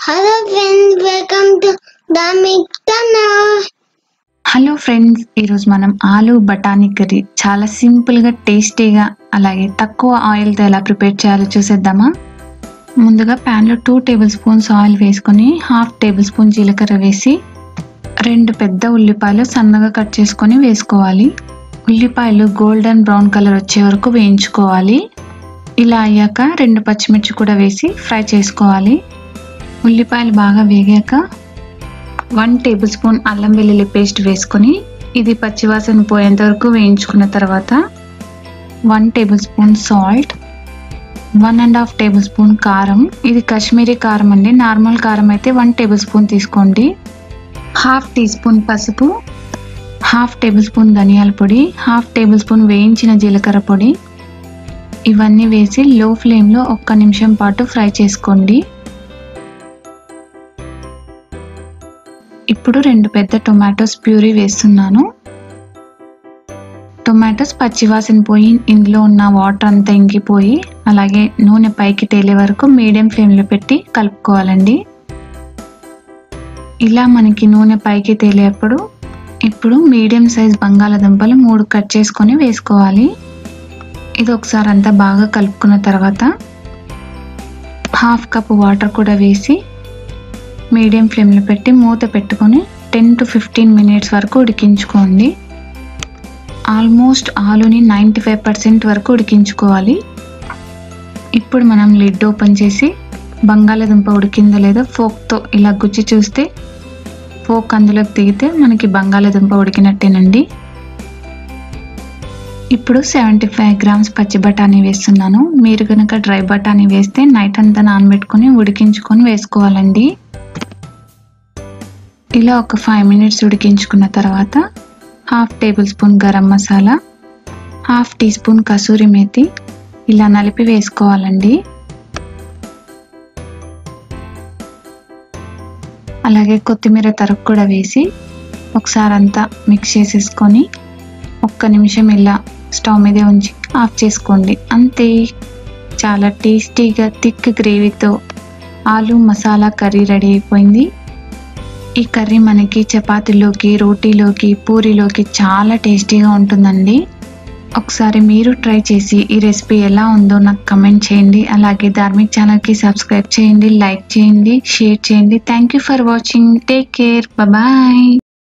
hello friends welcome to the మిక్టన్ hello friends ఈరోజు మనం ఆలు బఠానీ కర్రీ చాలా సింపుల్గా టేస్టీగా అలాగే తక్కువ ఆయిల్తో ఎలా ప్రిపేర్ చేయాలో చూసేద్దామా ముందుగా ప్యాన్లో టూ టేబుల్ స్పూన్స్ ఆయిల్ వేసుకొని హాఫ్ టేబుల్ స్పూన్ జీలకర్ర వేసి రెండు పెద్ద ఉల్లిపాయలు సన్నగా కట్ చేసుకొని వేసుకోవాలి ఉల్లిపాయలు గోల్డెన్ బ్రౌన్ కలర్ వచ్చే వరకు వేయించుకోవాలి ఇలా అయ్యాక రెండు పచ్చిమిర్చి కూడా వేసి ఫ్రై చేసుకోవాలి ఉల్లిపాయలు బాగా వేగాక వన్ టేబుల్ స్పూన్ అల్లం వెల్లుల్లి పేస్ట్ వేసుకొని ఇది పచ్చివాసన పోయేంత వరకు వేయించుకున్న తర్వాత one tablespoon salt one and half tablespoon కారం ఇది కాశ్మీరీ కారం అండి నార్మల్ కారం అయితే వన్ టేబుల్ స్పూన్ తీసుకోండి హాఫ్ టీ స్పూన్ పసుపు హాఫ్ టేబుల్ స్పూన్ ధనియాల పొడి హాఫ్ టేబుల్ స్పూన్ వేయించిన జీలకర్ర పొడి ఇవన్నీ వేసి లో ఫ్లేమ్లో ఒక్క నిమిషం పాటు ఫ్రై చేసుకోండి ఇప్పుడు రెండు పెద్ద టొమాటోస్ ప్యూరీ వేస్తున్నాను టొమాటోస్ పచ్చివాసన పోయి ఇందులో ఉన్న వాటర్ అంతా ఇంకిపోయి అలాగే నూనె పైకి తేలే వరకు మీడియం ఫ్లేమ్లో పెట్టి కలుపుకోవాలండి ఇలా మనకి నూనె పైకి తేలేప్పుడు ఇప్పుడు మీడియం సైజ్ బంగాళాదుంపలు మూడు కట్ చేసుకొని వేసుకోవాలి ఇది ఒకసారి అంతా బాగా కలుపుకున్న తర్వాత హాఫ్ కప్ వాటర్ కూడా వేసి మీడియం ఫ్లేమ్లో పెట్టి మూత పెట్టుకొని టెన్ టు ఫిఫ్టీన్ మినిట్స్ వరకు ఉడికించుకోండి ఆల్మోస్ట్ ఆలుని నైంటీ ఫైవ్ పర్సెంట్ వరకు ఉడికించుకోవాలి ఇప్పుడు మనం లిడ్ ఓపెన్ చేసి బంగాళాదుంప ఉడికిందో లేదో ఫోక్తో ఇలా గుచ్చి చూస్తే ఫోక్ అందులోకి దిగితే మనకి బంగాళాదుంప ఉడికినట్టేనండి ఇప్పుడు సెవెంటీ ఫైవ్ గ్రామ్స్ పచ్చి బఠానీ వేస్తున్నాను మీరు కనుక డ్రై బఠానీ వేస్తే నైట్ అంతా నానబెట్టుకొని ఉడికించుకొని వేసుకోవాలండి ఇలా ఒక ఫైవ్ మినిట్స్ ఉడికించుకున్న తర్వాత half tablespoon garam masala half teaspoon kasuri methi ఇలా నలిపి వేసుకోవాలండి అలాగే కొత్తిమీర తరుగు కూడా వేసి ఒకసారి అంతా మిక్స్ చేసేసుకొని ఒక్క నిమిషం ఇలా స్టవ్ మీదే ఉంచి ఆఫ్ చేసుకోండి అంతే చాలా టేస్టీగా థిక్ గ్రేవీతో ఆలు మసాలా కర్రీ రెడీ అయిపోయింది ఈ కర్రీ మనకి చపాతీలోకి రోటీలోకి పూరీలోకి చాలా టేస్టీగా ఉంటుందండి ఒకసారి మీరు ట్రై చేసి ఈ రెసిపీ ఎలా ఉందో నాకు కమెంట్ చేయండి అలాగే ధార్మిక్ ఛానల్కి సబ్స్క్రైబ్ చేయండి లైక్ చేయండి షేర్ చేయండి thank you for watching take care bye